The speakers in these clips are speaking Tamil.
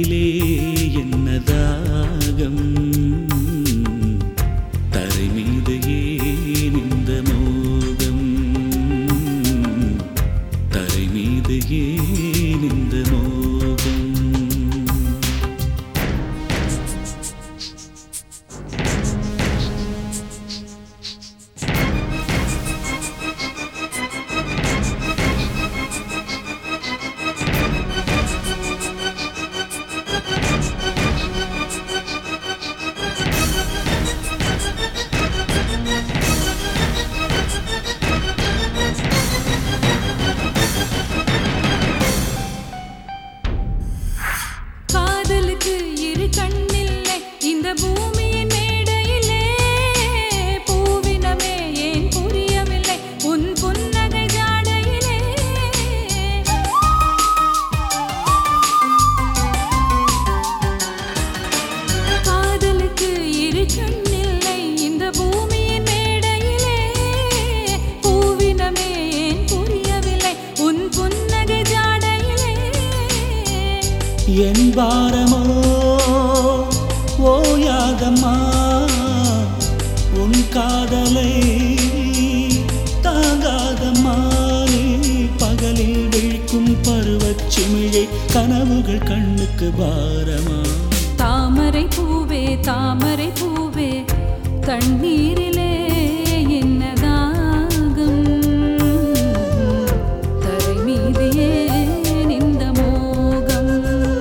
தண்ணீரிலே என்ன தாகம் தரை மீது ஏன் இந்த மோகம் தரை மீது ஏன் இந்த மோகம் காதலுக்கு இரு கண்ணில்லை இந்த பூமியின் மேடையிலே பூவினமே ஏன் புரியவில்லை உன் புன்னகை ஜாடையிலே காதலுக்கு இரு கண்ணில்லை இந்த பூமியின் மேடையிலே பூவினமே ஏன் புரியவில்லை உன் புன்னகை ஜாடையிலே என் பாரமோ ஓயாதம்மா உன் காதலை தாங்காதம்மா நீ பகலில் விழிக்கும் பருவச் சிமிழை கனவுகள் கண்ணுக்கு பாரமா தாமரை பூவே தாமரை பூவே தண்ணீரிலே என்ன தாகம் தரை மீது ஏன் இந்த மோகம்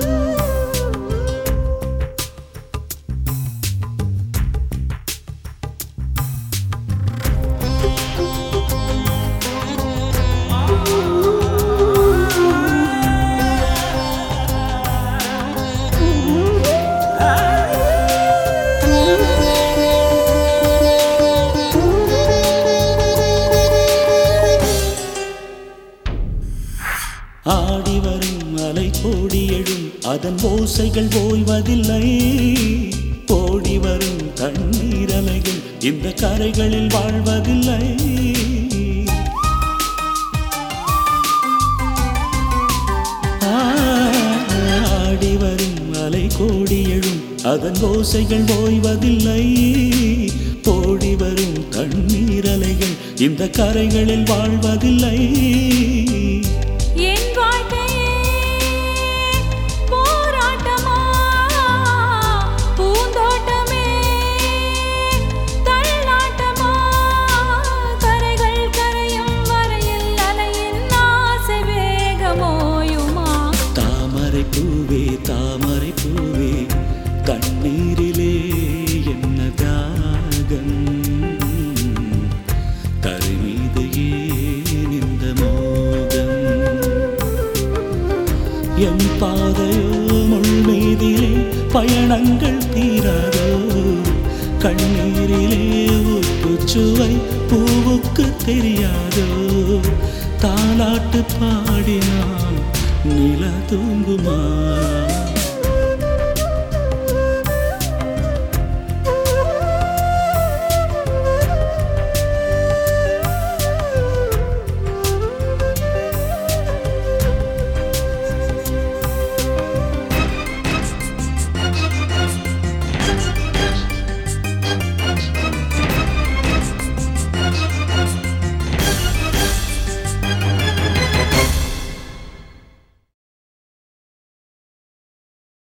ஆடி வரும் அலை கோடி எழும் அதன் ஓசைகள் ஓய்வதில்லை ஓடி வரும் தண்ணீர் அலைகள் இந்த கரைகளில் வாழ்வதில்லை ஆ, ஆடி வரும் அலை கோடி எழும் அதன் ஓசைகள் ஓய்வதில்லை ஓடி வரும் தண்ணீர் அலைகள் இந்த கரைகளில் வாழ்வதில்லை என் வாழ்க்கையே போராட்டமா பூந்தோட்டமே தள்ளாட்டமா கரைகள் கரையும் வரையில் அலையின் ஆசை வேகமோயுமா தாமரை பூவே தாமரை பூவே தண்ணீரிலே என்ன தாகம் தரை மீது ஏன் இந்த மோகம் என் பாதையோ முள்மீதிலே பயணங்கள் தீராதோ கண்ணீரிலே உப்புச்சுவை பூவுக்கு தெரியாதோ தாலாட்டு பாடினான் நில தூங்குமா